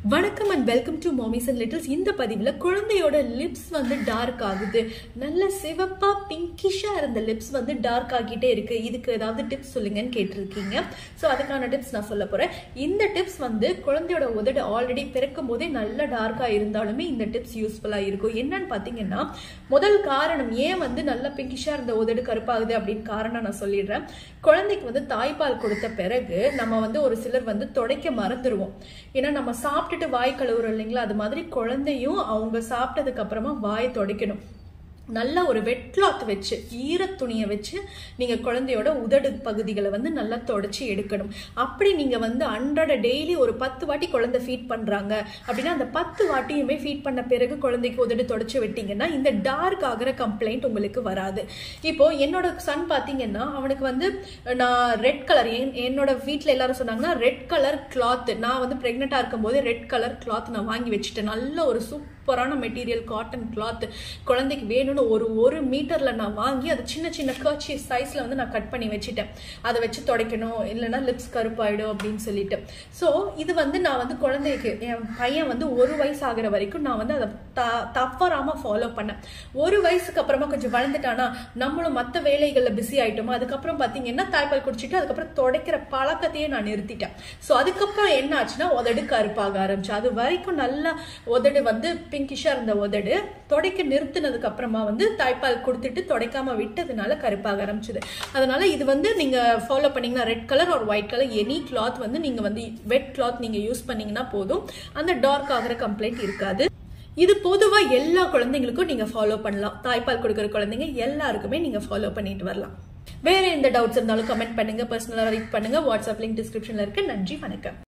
வணக்கம் and welcome to mommies and littles இந்த பதிவில் குழந்தையோட லிப்ஸ் வந்து டார்க் ஆகுது நல்ல சிவப்பா பிங்கிஷா இருந்த லிப்ஸ் வந்து டார்க் ஆகிட்டே இருக்கு இதுக்கு ஏதாவது டிப்ஸ் சொல்லுங்கன்னு கேட்டிருக்கீங்க ஸோ அதுக்கான டிப்ஸ் நான் சொல்ல போறேன் இந்த டிப்ஸ் வந்து குழந்தையோட உதடு ஆல்ரெடி பிறக்கும் போதே நல்ல டார்க்கா இருந்தாலுமே இந்த டிப்ஸ் யூஸ்ஃபுல்லா இருக்கும் என்னன்னு பார்த்தீங்கன்னா முதல் காரணம் ஏன் வந்து நல்ல பிங்கிஷா இருந்த உதடு கருப்பாகுது அப்படின்னு காரணம் நான் சொல்லிடுறேன் குழந்தைக்கு வந்து தாய்ப்பால் கொடுத்த பிறகு நம்ம வந்து ஒரு சிலர் வந்து துடைக்க மறந்துடுவோம் ஏன்னா நம்ம சாப்பிட்டுட்டு வாய் கழுவுறோம் இல்லைங்களா அது மாதிரி குழந்தையும் அவங்க சாப்பிட்டதுக்கு அப்புறமா வாய் துடைக்கணும் நல்ல ஒரு வெட் கிளாத் வச்சு ஈரத் துணியை வச்சு நீங்க குழந்தையோட உதடு பகுதிகளை வந்து நல்லா தொடச்சி எடுக்கணும் அப்படி நீங்க வந்து அன்றாட டெய்லி ஒரு பத்து வாட்டி குழந்தை ஃபீட் பண்றாங்க அப்படின்னா அந்த பத்து வாட்டியுமே ஃபீட் பண்ண பிறகு குழந்தைக்கு உதடு தொடச்சி விட்டீங்கன்னா இந்த டார்க் ஆகிற கம்ப்ளைண்ட் உங்களுக்கு வராது இப்போ என்னோட சன் பாத்தீங்கன்னா அவனுக்கு வந்து நான் ரெட் கலர் என்னோட வீட்டில் எல்லாரும் சொன்னாங்கன்னா ரெட் கலர் கிளாத் நான் வந்து பிரெக்னெண்டா இருக்கும்போது ரெட் கலர் கிளாத் நான் வாங்கி வச்சுட்டேன் நல்ல ஒரு சூப்பரான மெட்டீரியல் காட்டன் கிளாத் குழந்தைக்கு வேணும்னு ஒரு ஒரு மீட்டர்ல நான் வாங்கி அது சின்ன சின்ன கர்ச்சி சைஸ்ல வந்து நான் கட் பண்ணி வச்சுட்டேன் அதை வச்சு துடைக்கணும் இல்லைன்னா லிப்ஸ் கருப்பாயிடும் அப்படின்னு சொல்லிட்டு ஸோ இது வந்து நான் வந்து குழந்தைக்கு என் பையன் வந்து ஒரு வயசு ஆகிற வரைக்கும் நான் வந்து அதை த தவறாம ஃபாலோ பண்ணேன் ஒரு வயசுக்கு அப்புறமா கொஞ்சம் வளர்ந்துட்டானா நம்மளும் மற்ற வேலைகளில் பிஸி ஆயிட்டோமா அதுக்கப்புறம் பார்த்தீங்கன்னா தாய்ப்பால் குடிச்சிட்டு அதுக்கப்புறம் துடைக்கிற பழக்கத்தையே நான் நிறுத்திட்டேன் ஸோ அதுக்கப்புறம் என்ன ஆச்சுன்னா உதடு கருப்பாக ஆரம்பிச்சு அது வரைக்கும் நல்லா உதடு வந்து பிங்கிஷா இருந்த உதடு துடைக்க நிறுத்தினதுக்கு அப்புறமா வந்து தாய்ப்பால் கொடுத்துட்டு துடைக்காம விட்டதுனால கருப்பாக ஆரம்பிச்சது அதனால இது வந்து நீங்க ஃபாலோ பண்ணீங்கன்னா ரெட் கலர் ஒரு ஒயிட் கலர் எனி கிளாத் வந்து நீங்க வந்து வெட் கிளாத் நீங்க யூஸ் பண்ணீங்கன்னா போதும் அந்த டார்க் ஆகிற கம்ப்ளைண்ட் இருக்காது இது பொதுவா எல்லா குழந்தைங்களுக்கும் நீங்க ஃபாலோ பண்ணலாம் தாய்ப்பால் கொடுக்குற குழந்தைங்க எல்லாருக்குமே நீங்க ஃபாலோ பண்ணிட்டு வரலாம் வேற எந்த டவுட்ஸ் இருந்தாலும் கமெண்ட் பண்ணுங்க பர்சனலா ரீட் பண்ணுங்க வாட்ஸ்அப் லிங்க் டிஸ்கிரிப்ஷன்ல இருக்கு நன்றி வணக்கம்